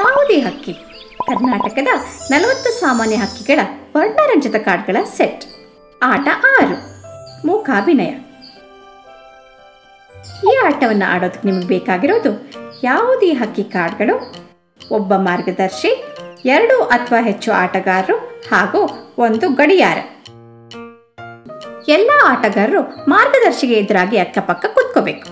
ಯಾವುದೇ ಹಕ್ಕಿ ಕರ್ನಾಟಕದ ನಲವತ್ತು ಸಾಮಾನ್ಯ ಹಕ್ಕಿಗಳ ವರ್ಣರಂಜಿತ ಕಾರ್ಡ್ಗಳ ಸೆಟ್ ಆಟ ಆರು ಮೂಕಾಭಿನಯ ಈ ಆಟವನ್ನು ಆಡೋದಕ್ಕೆ ನಿಮಗೆ ಬೇಕಾಗಿರೋದು ಯಾವುದೇ ಹಕ್ಕಿ ಕಾರ್ಡ್ಗಳು ಒಬ್ಬ ಮಾರ್ಗದರ್ಶಿ ಎರಡು ಅಥವಾ ಹೆಚ್ಚು ಆಟಗಾರರು ಹಾಗೂ ಒಂದು ಗಡಿಯಾರ ಎಲ್ಲ ಆಟಗಾರರು ಮಾರ್ಗದರ್ಶಿಗೆ ಎದುರಾಗಿ ಅಕ್ಕಪಕ್ಕ ಕುತ್ಕೋಬೇಕು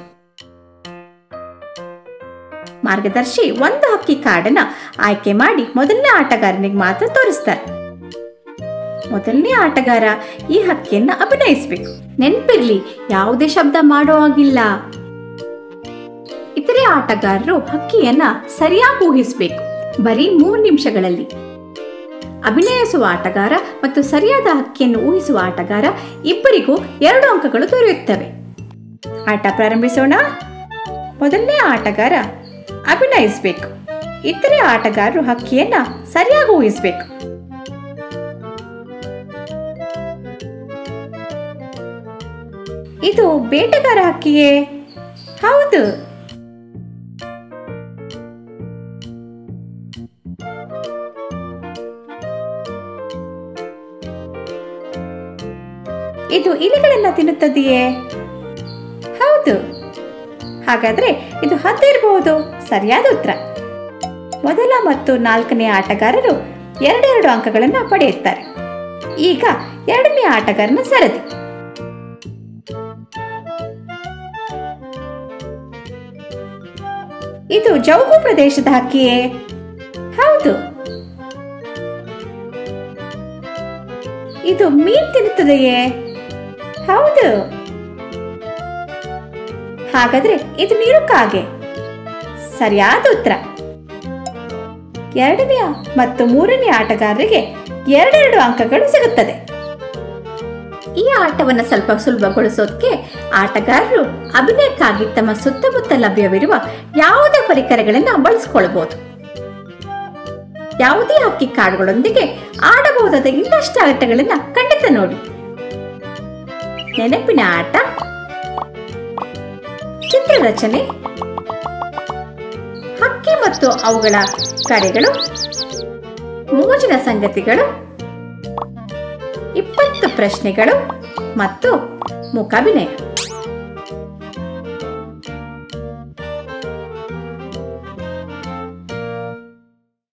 ಮಾರ್ಗದರ್ಶಿ ಒಂದು ಹಕ್ಕಿ ಕಾರ್ಡನ್ನ ಆಯ್ಕೆ ಮಾಡಿ ಮೊದಲನೇ ಆಟಗಾರನಿಗೆ ಮಾತ್ರ ತೋರಿಸ್ತಾರೆ ಮೊದಲನೇ ಆಟಗಾರ ಈ ಹಕ್ಕಿಯನ್ನ ಅಭಿನಯಿಸಬೇಕು ನೆನ್ಪಿರ್ಲಿ ಯಾವುದೇ ಶಬ್ದ ಮಾಡೋ ಹಾಗಿಲ್ಲ ಇತರೆ ಆಟಗಾರರು ಹಕ್ಕಿಯನ್ನ ಸರಿಯಾಗಿ ಊಹಿಸಬೇಕು ಬರೀ ಮೂರು ನಿಮಿಷಗಳಲ್ಲಿ ಅಭಿನಯಿಸುವ ಆಟಗಾರ ಮತ್ತು ಸರಿಯಾದ ಹಕ್ಕಿಯನ್ನು ಊಹಿಸುವ ಆಟಗಾರ ಇಬ್ಬರಿಗೂ ಎರಡು ಅಂಕಗಳು ದೊರೆಯುತ್ತವೆ ಆಟ ಪ್ರಾರಂಭಿಸೋಣ ಮೊದಲನೇ ಆಟಗಾರ ಅಭಿನಯಿಸಬೇಕು ಇತರೆ ಆಟಗಾರರು ಹಕ್ಕಿಯನ್ನ ಸರಿಯಾಗಿ ಊಹಿಸಬೇಕು ಇದು ಬೇಟೆಗಾರ ಹಕ್ಕಿಯೇ ಹೌದು ಇದು ಇಲಿಗಳನ್ನ ತಿನ್ನುತ್ತದೆಯೇ ಹೌದು ಹಾಗಾದ್ರೆ ಇದು ಹದ್ದಿರಬಹುದು ಸರಿಯಾದ ಉತ್ತರ ಮೊದಲ ಮತ್ತು ನಾಲ್ಕನೇ ಆಟಗಾರರು ಎರಡೆರಡು ಅಂಕಗಳನ್ನು ಪಡೆಯುತ್ತಾರೆ ಈಗ ಎರಡನೇ ಆಟಗಾರನ ಸರದಿ ಇದು ಜೌಗು ಪ್ರದೇಶದ ಹಕ್ಕಿಯೇ ಹೌದು ಇದು ಮೀನ್ ತಿನ್ನುತ್ತದೆಯೇ ಹೌದು ಹಾಗಾದ್ರೆ ಇದು ನೀರು ಕಾಗೆ ಸರಿಯಾದ ಉತ್ತರ ಎರಡನೇ ಮತ್ತು ಮೂರನೇ ಆಟಗಾರರಿಗೆ ಎರಡೆರಡು ಅಂಕಗಳು ಸಿಗುತ್ತದೆ ಈ ಆಟವನ್ನು ಸ್ವಲ್ಪ ಸುಲಭಗೊಳಿಸೋದಕ್ಕೆ ಆಟಗಾರರು ಅಭಿನಯಕ್ಕಾಗಿ ತಮ್ಮ ಸುತ್ತಮುತ್ತ ಲಭ್ಯವಿರುವ ಯಾವುದೇ ಪರಿಕರಗಳನ್ನು ಬಳಸಿಕೊಳ್ಳಬಹುದು ಯಾವುದೇ ಹಕ್ಕಿ ಕಾರ್ಡ್ಗಳೊಂದಿಗೆ ಆಡಬಹುದಾದ ಇನ್ನಷ್ಟು ಆಟಗಳನ್ನು ಖಂಡಿತ ನೋಡಿ ನೆನಪಿನ ಆಟ ಚಿತ್ರರಚನೆ ಹಕ್ಕಿ ಮತ್ತು ಅವುಗಳ ಕರೆಗಳು ಮೋಜಿನ ಸಂಗತಿಗಳು ಇಪ್ಪತ್ತು ಪ್ರಶ್ನೆಗಳು ಮತ್ತು ಮುಖಾಭಿನಯ